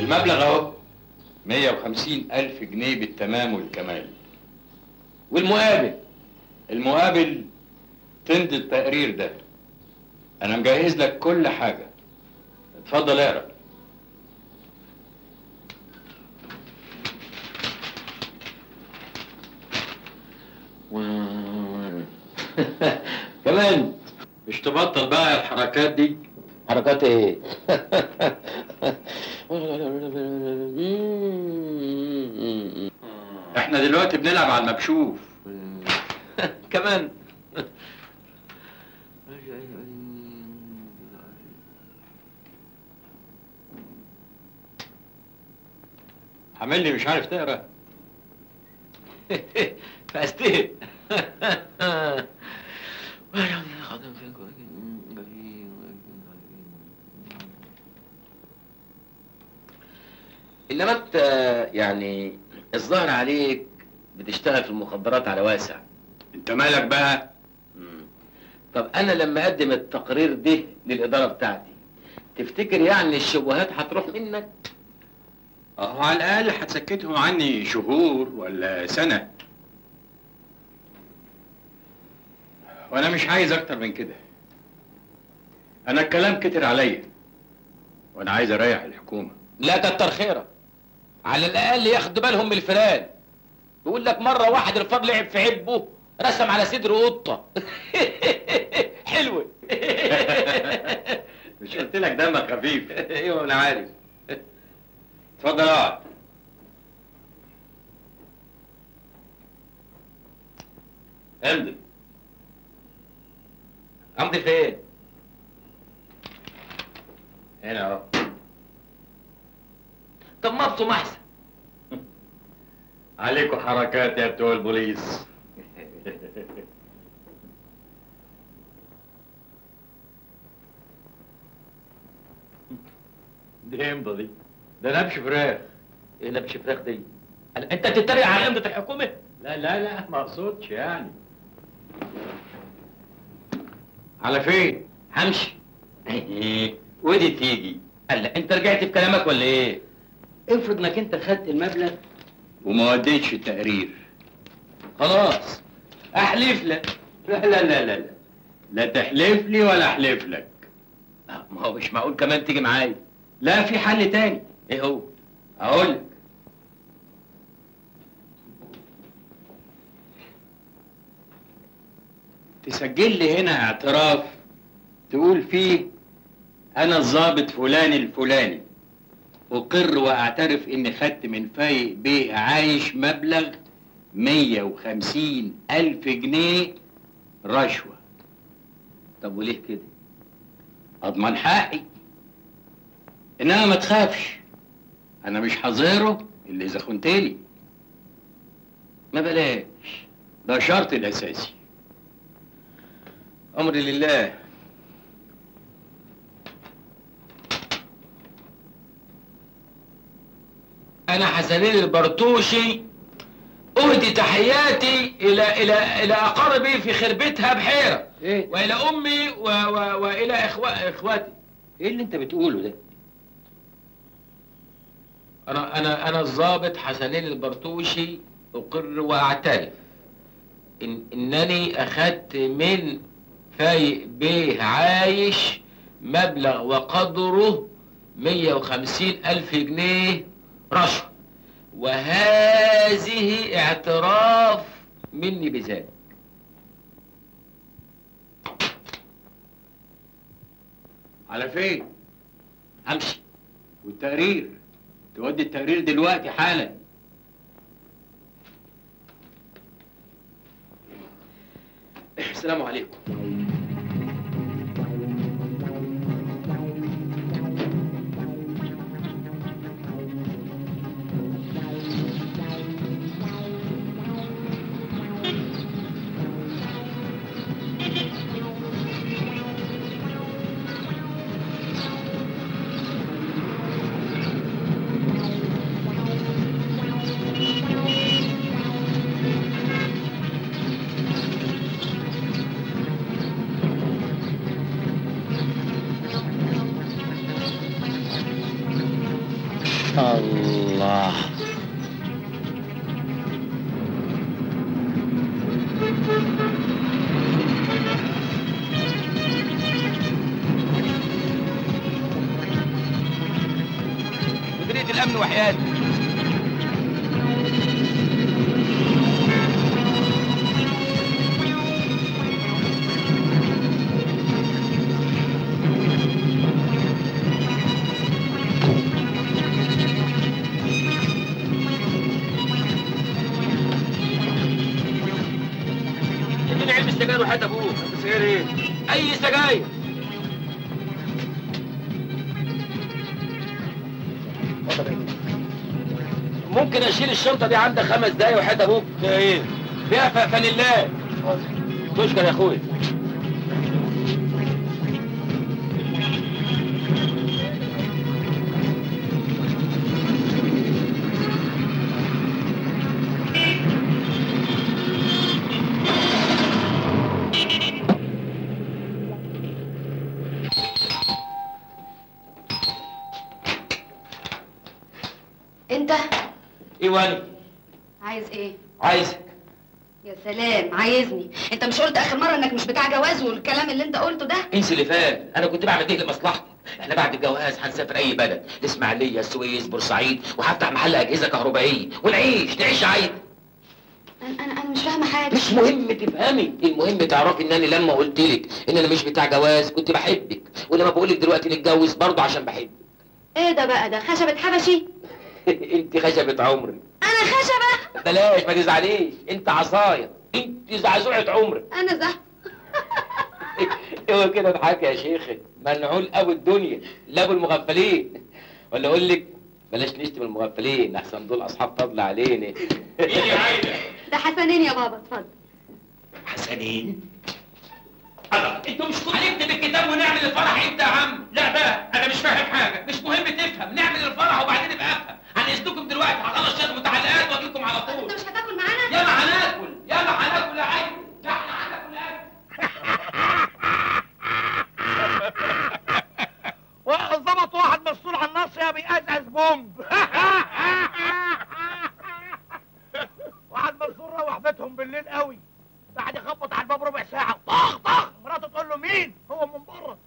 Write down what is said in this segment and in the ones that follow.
المبلغ اهو 150 ألف جنيه بالتمام والكمال والمقابل المقابل تمضي التقرير ده أنا مجهز لك كل حاجة اتفضل اقرا كمان مش تبطل بقى الحركات دي حركات ايه؟ احنا دلوقتي بنلعب على المكشوف كمان عامل لي مش عارف تقرا فاستهد انما انت يعني الظاهر عليك بتشتغل في المخدرات على واسع انت مالك بقى مم. طب انا لما اقدم التقرير ده للاداره بتاعتي تفتكر يعني الشبهات هتروح منك اهو على الاقل هتسكتهم عني شهور ولا سنه وانا مش عايز اكتر من كده انا الكلام كتر عليا وانا عايز اريح الحكومه لا كتر خيرك على الاقل ياخدوا بالهم من الفيران بيقول لك مره واحد الفار لعب في عبه رسم على صدره قطه حلوه مش قلت لك دمك خفيف ايوه انا عارف اتفضل اقعد امضي امضي فين هنا اهو طب ما ابصم احسن عليكم حركات يا بتوع البوليس دي امضى دي ده نبش فراخ ايه نبش فراخ دي أنا- انت بتتريق على امضه الحكومه لا لا لا ما اقصدش يعني على فين؟ همشي ودي تيجي قال انت رجعت في كلامك ولا ايه افرض انك انت خدت المبلغ وما وديتش التقرير خلاص احلف لك لا لا لا لا لا لا تحلف لي ولا احلف لك آه، ما هو مش معقول كمان تيجي معايا لا في حل تاني ايه هو اقول لك تسجل لي هنا اعتراف تقول فيه انا الضابط فلان الفلاني اقر واعترف اني خدت من فايق بيه عايش مبلغ 150 الف جنيه رشوه طب وليه كده اضمن حقي انما ما تخافش انا مش حظيره اللي اذا خنتني ما بلاش ده شرط الاساسي امري لله انا حسنين البرتوشي اهدي تحياتي الى الى الى اقاربي في خربتها بحيره ايه والى امي و و والى إخوة اخواتي ايه اللي انت بتقوله ده انا انا انا الضابط حسنين البرتوشي اقر واعترف إن انني اخذت من فايق بيه عايش مبلغ وقدره 150 الف جنيه رشوه وهذه اعتراف مني بذلك على فين همشي والتقرير تودي التقرير دلوقتي حالا السلام عليكم الله مديرية الأمن وحياتي اديني علم السجاير وحياة ابوك سير ايه؟ اي سجاير ممكن اشيل الشنطه دي عندك خمس دقايق وحياة ابوك ايه فيها ف- فانيلات تشكر يا اخويا انت ايه واني عايز ايه عايزك يا سلام عايزني انت مش قلت اخر مره انك مش بتاع جواز والكلام اللي انت قلته ده انسى اللي فات انا كنت بعمل ايه لمصلحتك احنا بعد الجواز هنسافر اي بلد الاسماعيليه السويس بورسعيد وهفتح محل اجهزه كهربائيه ونعيش نعيش عادي انا انا انا مش فاهمه حاجه مش مهم تفهمي المهم تعرفي ان انا لما قلت لك ان انا مش بتاع جواز كنت بحبك ولما بقول لك دلوقتي نتجوز برضه عشان بحبك ايه ده بقى ده خشبه حبشي انت خشبة عمري انا خشبه بلاش ما تزعليش انت عصايه انت زعزوعة عمري انا زه هو كده اضحك يا شيخي منعول ابو الدنيا لا ابو المغفلين ولا اقول لك بلاش نشتم المغفلين احسن دول اصحاب فضل علينا ايه يا عايده ده حسنين يا بابا اتفضل حسنين الله انتوا مش كنتوا هنكتب الكتاب ونعمل الفرح امتى يا عم؟ لا بقى انا مش فاهم حاجه مش مهم تفهم نعمل الفرح وبعدين ابقى افهم هنقصدكم دلوقتي هخلص شويه متعلقات واجي لكم على طول انت مش هتاكل معانا يلا هناكل يلا هناكل يا عيني لا احنا هناكل اكل ظبط واحد مسؤول عن النصر بيقزقز بومب واحد مسؤول روح بيتهم بالليل قوي بعد يخبط على الباب ربع ساعة طخ طخ مراته تقول له مين؟ هو من بره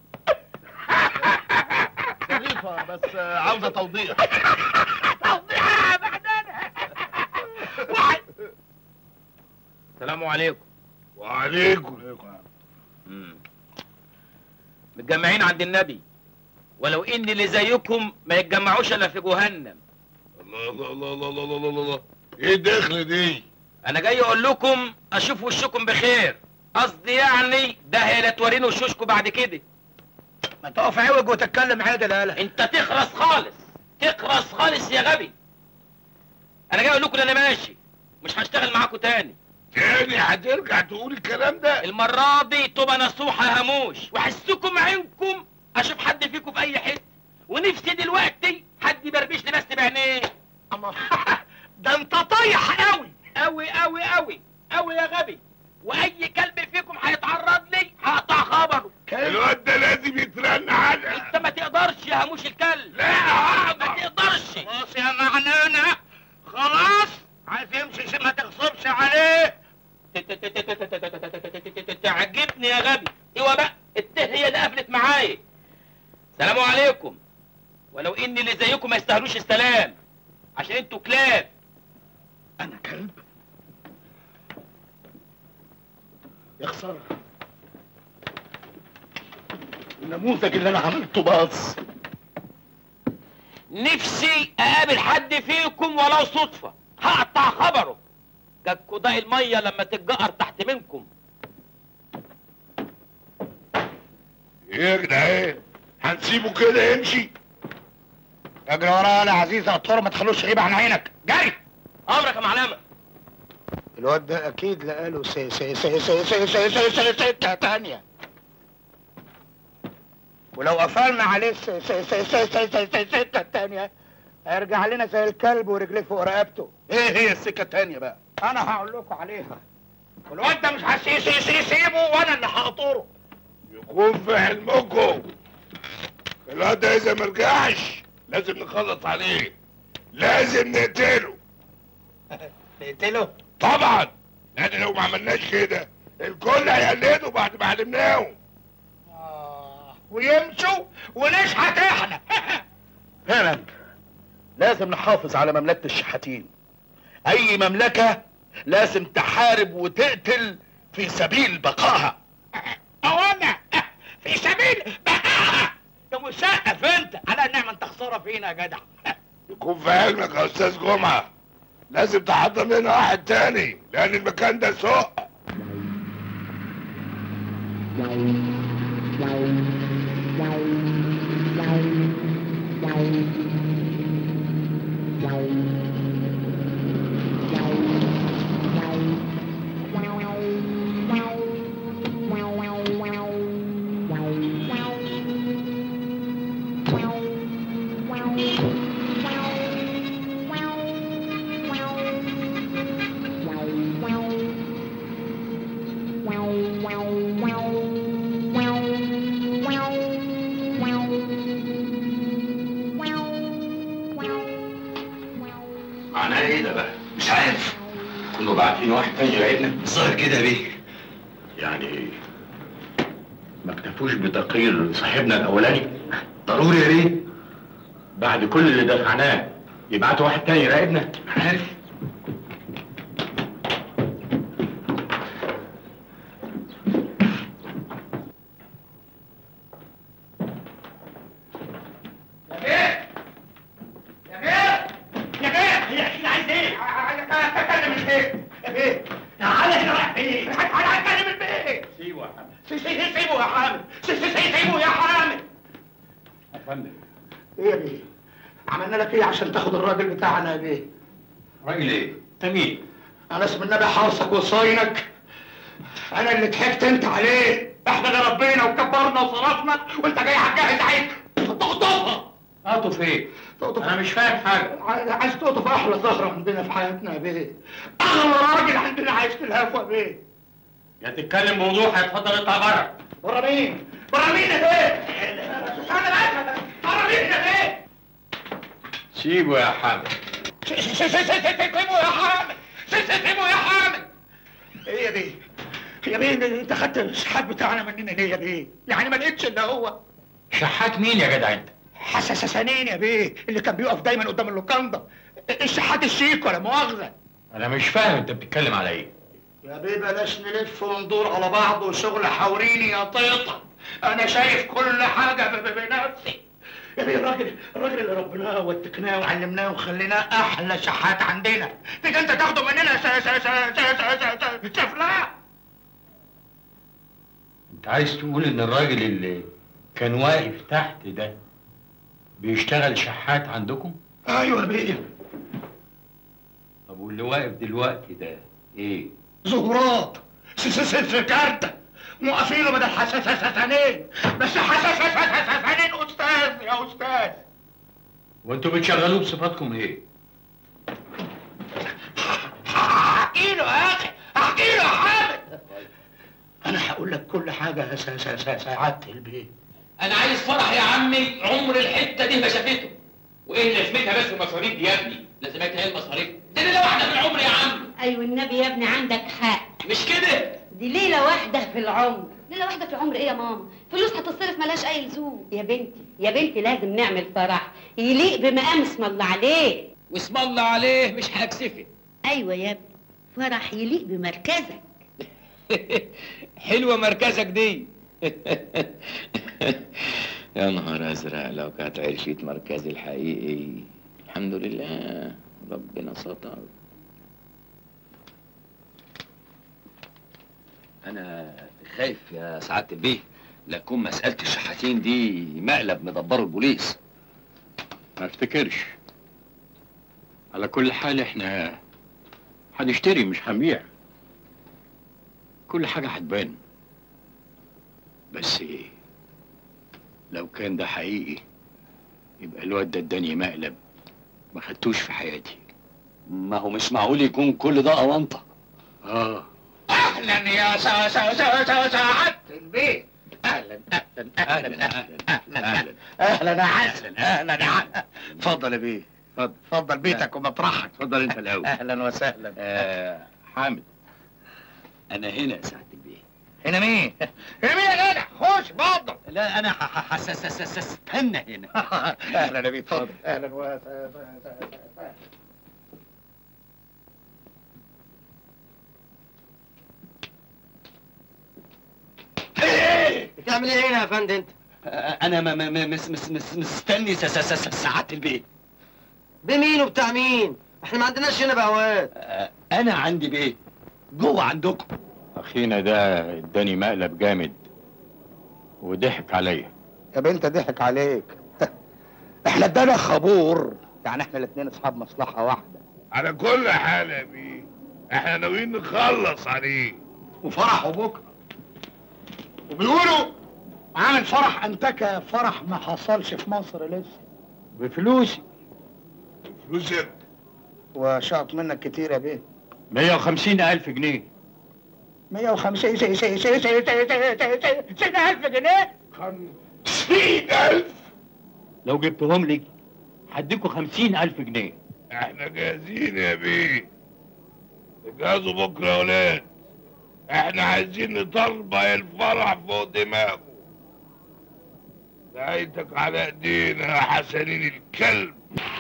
ظريفة بس عاوزة توضيح توضيح بعدين واحد السلام عليكم وعليكم متجمعين عند النبي ولو ان اللي زيكم ما يتجمعوش الا في جهنم الله الله الله الله الله الله الله ايه الدخل دي؟ انا جاي اقول لكم اشوف وشكم بخير قصدي يعني ده هي لا توريني وشوشكم بعد كده ما تقف عوج وتتكلم عادل يالا انت تخرس خالص تخرس خالص يا غبي انا جاي اقول لكم ان انا ماشي مش هشتغل معاكم تاني تاني هترجع تقول الكلام ده؟ المرة دي تبقى نصوحة هموش وحسكم عينكم اشوف حد فيكم في اي حتة ونفسي دلوقتي حد يبربش لي بس بعينيه أما ده انت طايح قوي اوي اوي اوي اوي يا غبي واي كلب فيكم هيتعرض لي هقطع خبره الواد ده لازم يترن علقة انت ما تقدرش يا هموش الكلب لا ما اقدر تقدرش خلاص يا معنانا خلاص عايز يمشي ما تغصبش عليه تعجبني يا غبي ايوه بقى الته هي اللي قفلت معايا سلام عليكم ولو ان اللي زيكم ما يستاهلوش السلام عشان انتوا كلاب انا كلب يا خساره النموذج اللي انا عملته باظ نفسي اقابل حد فيكم ولو صدفة هقطع خبره كالكوداء المية لما تتجقر تحت منكم ايه يا جدعان؟ هنسيبه كده يمشي؟ اجري ورايا يا عزيز الطور ما تخلوش غيب عن عينك جري امرك يا معلمة الواد ده اكيد لقاله سي سي سي سي سي سي سي سي ستة تانية ولو قفلنا عليه سي سي سي سي سي سي سي ستة تانية هيرجع لنا زي الكلب ورجليه فوق رقبته ايه هي السكة التانية بقى؟ انا هقول لكم عليها والواد ده مش هسي سي سي سيبه وانا اللي يكون في حلمكم الواد ده اذا مرجعش لازم نخلص عليه لازم نقتله نقتله طبعا لان لو ما عملناش كده الكل هيقلدوا بعد ما علمناهم آه، ويمشوا ونشحت احنا فعلا لازم نحافظ على مملكة الشحاتين اي مملكة لازم تحارب وتقتل في سبيل بقائها او انا في سبيل بقائها يا مسقف انت على النعمة انت خسارة فينا يا جدع يكون في علمك يا استاذ جمعه لازم تحضر لنا واحد تاني لان المكان ده سوق معناه ايه ده بقى؟ مش عارف كنا باعتين واحد تاني يراقبنا الظاهر كده بيه يعني ما اكتفوش بتقرير صاحبنا الاولاني ضروري يا بيه بعد كل اللي دفعناه يبعتوا واحد تاني يراقبنا عارف يا بيه يا بيه هي احنا عايز ايه؟ عايز اتكلم البيت يا بيه تعالى هنا رايح فين؟ تعالى اتكلم البيت سيبوا يا حمد سي- سي- سيبه يا حامد سي- سي- سي- سيبه يا حامد يا فندم ايه يا بيه؟ عملنا لك ايه عشان تاخد الراجل بتاعنا يا بيه؟ راجل ايه؟ انت مين؟ انا اسم النبي حارسك وصاينك انا اللي ضحكت انت عليه احنا اللي ربينا وكبرنا وصرفنا وانت جاي هتجهز عيد تقطفها اقطف ايه؟ تقطف انا مش فاهم حاجه عايز عايز تقطف احلى زهره عندنا في حياتنا يا بيه اغلى راجل عندنا عايش في الهفوه يا بيه يا تتكلم بوضوح هتفضل اطلع بره بره مين؟ بره مين يا بيه؟ استنى بقى بره مين يا بيه؟ سيبوا يا حمد س- س- س- س- سيبه يا حامد س- س- سيبه يا حامد ايه يا بيه؟ يا بيه انت خدت الشحات بتاعنا مننا ليه يا بيه؟ يعني ما لقيتش الا هو شحات مين يا جدع انت؟ حساسسانين يا بيه اللي كان بيقف دايما قدام اللوكاندا الشحات الشيك ولا مؤاخذه انا مش فاهم انت بتتكلم على ايه؟ يا بيه بلاش نلف وندور على بعض وشغل حوريني يا طيطة انا شايف كل حاجة ب- ب- بنفسي يا بيه الراجل الراجل اللي ربناه واتقناه وعلمناه وخليناه احلى شحات عندنا تيجي انت تاخده مننا س- س- س- س- س- س- سفلاء انت عايز تقول ان الراجل اللي كان واقف تحت ده بيشتغل شحات عندكم؟ ايوه يا بيه طب واللي واقف دلوقتي ده ايه؟ زهورات س- س- س- سكارتة موقفينه بدل حساسسانين بس حساسسانين استاذ يا استاذ وانتوا بتشغلوه بصفاتكم ايه؟ احكي له يا اخي احكي له يا حامد انا هقول لك كل حاجه س- س- س- سعادة البيت انا عايز فرح يا عمي عمر الحته دي ما شافته وايه لازمتها بس المصاريف دي يا ابني لازمتها ايه المصاريف دي ليله واحده في العمر يا عم ايوه النبي يا ابني عندك حق مش كده دي ليله واحده في العمر ليله واحده في العمر ايه يا ماما فلوس هتصرف ملهاش اي لزوم يا بنتي يا بنتي لازم نعمل فرح يليق بمقام اسم الله عليه واسم الله عليه مش هكسفك ايوه يا ابني فرح يليق بمركزك حلوه مركزك دي يا نهار ازرق لو كانت عرفت مركزي الحقيقي الحمد لله ربنا ستر انا خايف يا سعاده البيه لا تكون مساله الشحاتين دي مقلب مدبره البوليس ما افتكرش على كل حال احنا هنشتري مش هنبيع كل حاجة هتبان بس ايه لو كان ده حقيقي يبقى الواد ده اداني مقلب ما خدتوش في حياتي ما هو مش معقول يكون كل ده اونطه اه اهلا يا سا سا سا سا سعادة البيت اهلا اهلا اهلا اهلا اهلا اهلا يا حسن اهلا يا حسن اتفضل يا بيه اتفضل اتفضل بيتك ومطرحك اتفضل انت الاول اهلا وسهلا آه حامد انا هنا يا سعاده البيه هنا مين؟ هنا مين يا جدع؟ خش اتفضل لا انا استنى هنا اهلا يا بيه اتفضل اهلا وسهلا بتعمل ايه هنا يا فندم انت؟ انا ما ما ما مس مس مس مستني س- س- س- سعاده البيه بمين وبتاع مين؟ احنا ما عندناش هنا بهوات آه، انا عندي بيه جوه عندكم اخينا ده اداني مقلب جامد وضحك عليا يا بنت ضحك عليك احنا ادانا خبور يعني احنا الاثنين اصحاب مصلحه واحده على كل حال يا بيه احنا ناويين نخلص عليه وفرحه بكره وبيقولوا عامل فرح انتكه فرح ما حصلش في مصر لسه بفلوسي فلوسك وشاط منك كتير يا بيه 150 الف جنيه 150 شيء شيء شيء شيء شيء ألف جنيه خمسين ألف لو جبتهم لي هديكوا 50 الف جنيه احنا جاهزين يا بيه اجهزوا بكره يا ولاد احنا عايزين نطلبع الفرح فوق دماغه نهايتك على ايدينا يا حسنين الكلب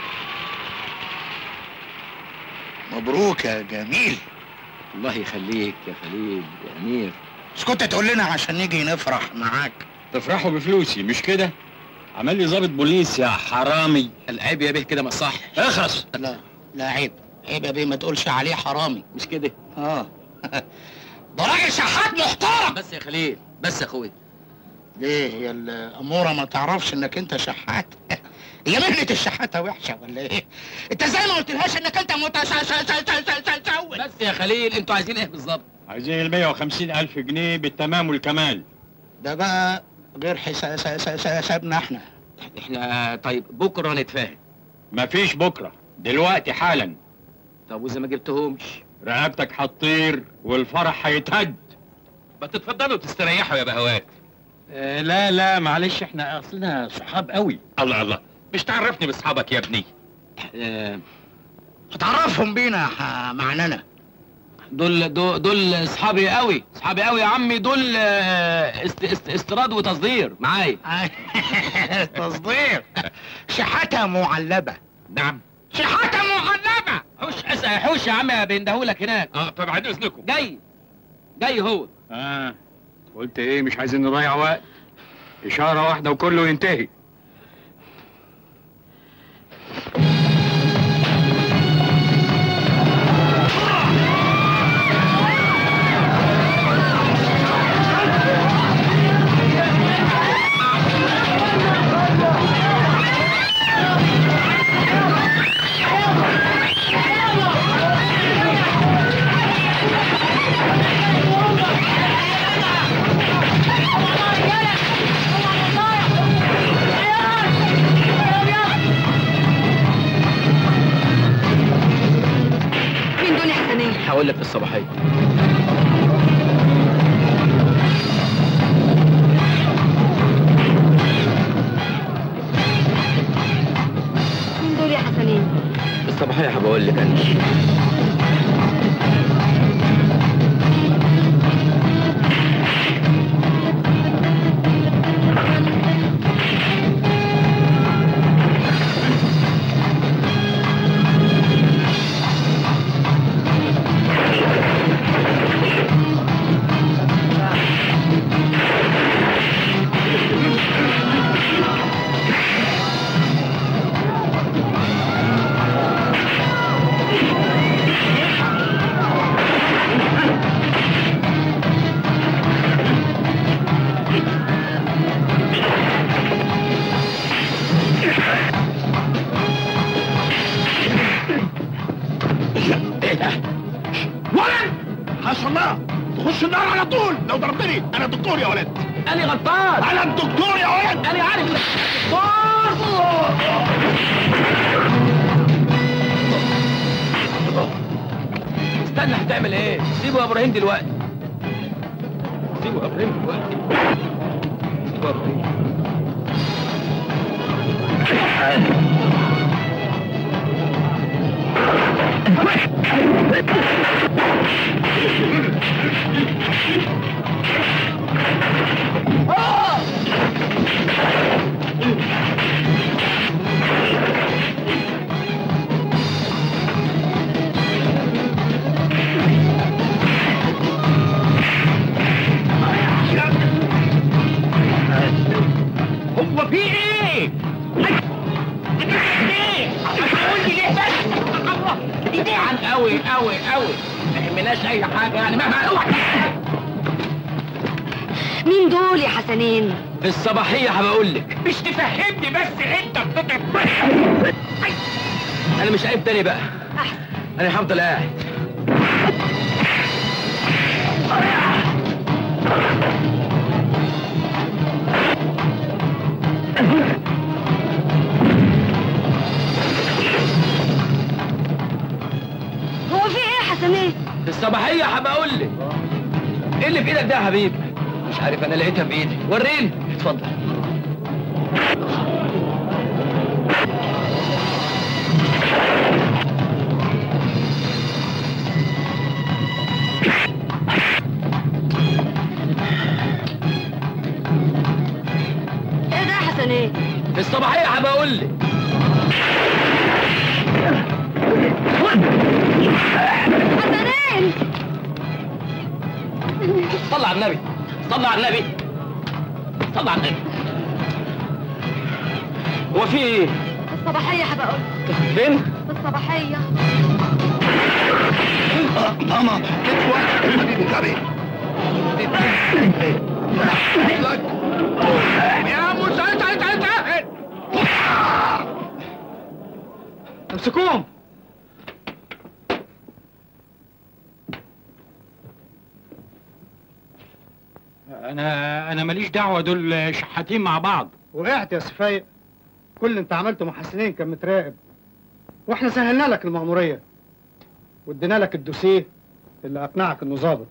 مبروك يا جميل الله يخليك يا خليل يا امير مش كنت تقول لنا عشان نيجي نفرح معاك تفرحوا بفلوسي مش كده عمل لي ضابط بوليس يا حرامي العيب يا بيه كده ما صح اخرس لا لا عيب عيب يا بيه ما تقولش عليه حرامي مش كده اه ده راجل شحات محترم بس يا خليل بس يا اخويا ليه هي الاموره ما تعرفش انك انت شحات هي مهنه الشحاته وحشه ولا ايه انت ازاي ما قلتلهاش انك انت متسول بس يا خليل انتوا عايزين ايه بالظبط عايزين ال 150 الف جنيه بالتمام والكمال ده بقى غير حسابنا احنا احنا طيب بكره نتفاهم مفيش بكره دلوقتي حالا طب واذا ما جبتهمش رقبتك هتطير والفرح هيتهد ما تتفضلوا تستريحوا يا بهوات آه لا لا معلش احنا اصلنا صحاب قوي الله الله مش تعرفني باصحابك يا ابني آه، هتعرفهم بينا يا ح- معنانا دول دول دول اصحابي قوي اصحابي قوي يا عمي دول آه، است است استيراد وتصدير معايا تصدير شحاته معلبه نعم شحاته معلبه حوش اسال حوش يا عم بيندهولك هناك اه طب عن اذنكم جاي جاي هو اه قلت ايه مش عايزين نضيع وقت اشاره واحده وكله ينتهي مين دول يا حسنية؟ هقول لك في الصباحيه مين دول يا حسنية؟ في الصباحيه هبقول لك انا ولد حسن الله تخش النار على طول لو ضربتني انا الدكتور يا ولد انا غلطان انا الدكتور يا ولد انا عارف استنى هتعمل ايه سيبه يا ابراهيم دلوقتي سيبه يا ابراهيم دلوقتي اتفضل هو في ايه؟ ايه؟ هتقول لي ليه بس؟ الله دي عن قوي قوي قوي ما يهمناش اي حاجه يعني مهما اوعى مين دول يا حسنين في الصباحية هبقول لك مش تفهمني بس انت بتطلع انا مش عيب تاني بقى احسن انا هفضل قاعد هو في ايه يا حسنين في الصباحية هبقول لك ايه اللي في ايدك ده يا حبيبي مش عارف انا لقيتها بايدي وريني اتفضل ايه ده يا حسنين في الصباحية هبقول لك حسنين صلى على النبي صلى على النبي صلى على النبي هو في ايه؟ الصباحية هبقول فين؟ في الصباحية ماما كتفك حبيبي كبير يا موسى تعال تعال تعال امسكوهم انا انا ماليش دعوه دول شحاتين مع بعض وقعت يا سفايق كل اللي انت عملته مع حسنين كان متراقب واحنا سهلنا لك المأمورية وادينا لك الدوسيه اللي اقنعك انه ظابط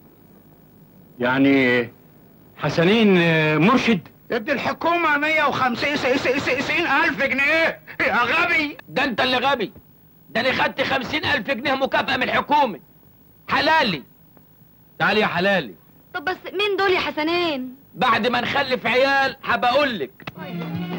يعني حسنين آه، مرشد ادي الحكومة 150 ألف جنيه يا غبي ده انت اللي غبي ده انا خدت 50 ألف جنيه مكافأة من الحكومة حلالي تعال يا حلالي طب بس مين دول يا حسنين بعد ما نخلف عيال هبقول لك طيب